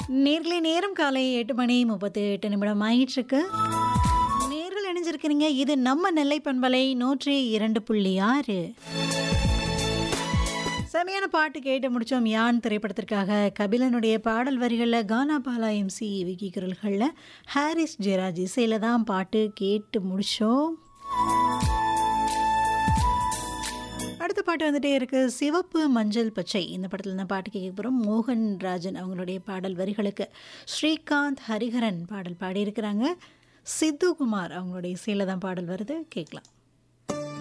நேர்களை நேரம் காலை எட்டு மணி முப்பத்தி எட்டு நிமிடம் ஆயிட்டிருக்கு நேர்கள் இணைஞ்சிருக்கிறீங்க இது நம்ம நெல்லை பண்பலை நூற்றி இரண்டு புள்ளி ஆறு செமையான பாட்டு கேட்டு முடிச்சோம் யான் திரைப்படத்திற்காக கபிலனுடைய பாடல் வரிகளில் கானா பாலா எம்சி விக்கி குரல்களில் ஹாரிஸ் ஜெராஜ் இசையில் தான் பாட்டு கேட்டு முடிச்சோம் அடுத்த பாட்டு வந்துட்டே இருக்கு சிவப்பு மஞ்சள் பச்சை இந்த படத்தில் தான் பாட்டு கேட்க போகிறோம் மோகன் ராஜன் அவங்களுடைய பாடல் வரிகளுக்கு ஸ்ரீகாந்த் ஹரிஹரன் பாடல் பாடியிருக்கிறாங்க சித்து குமார் அவங்களுடைய இசையில் தான் பாடல் வருது கேட்கலாம்